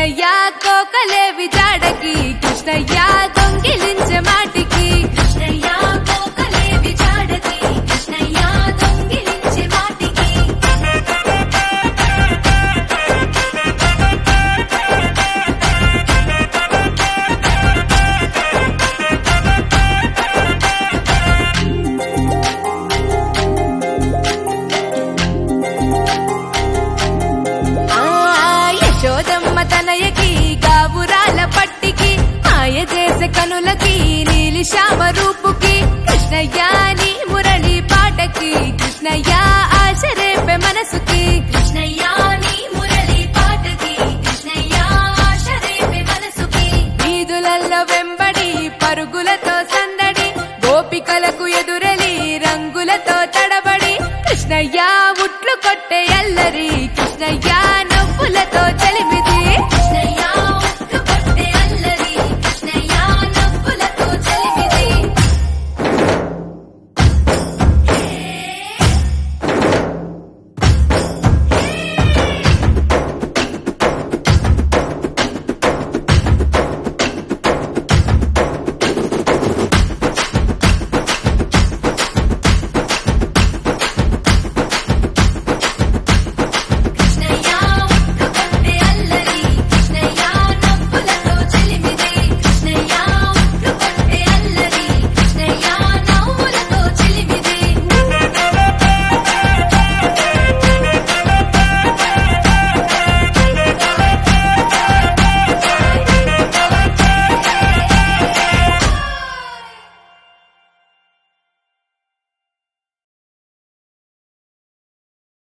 కృష్ణయ్య కోకలేవి జాడకి కృష్ణయ్య దొంగిలించే మాటికి కృష్ణయ్య కోకలేవి జాడకి కృష్ణయ్య దొంగిలించే మాటికి ఆ యశోదమ్మ తనయకి గావురాల పట్టికి మాయ చేసే కనులకి నీలి శ్యామ రూపుకి కృష్ణయ్య నీ మురళి పాటకి కృష్ణయ్య ఆశ రేపే మనసుకి కృష్ణయ్య నీ మురళి పాటకి కృష్ణయ్య ఆశ రేపే మనసుకి వీధులల్లో వెంబడి పరుగులతో సందడి గోపికలకు ఎదురలి రంగులతో తడబడి కృష్ణయ్య ఉట్లు కొట్టే ఎల్లరి కృష్ణయ్య నవ్వులతో చలిమిది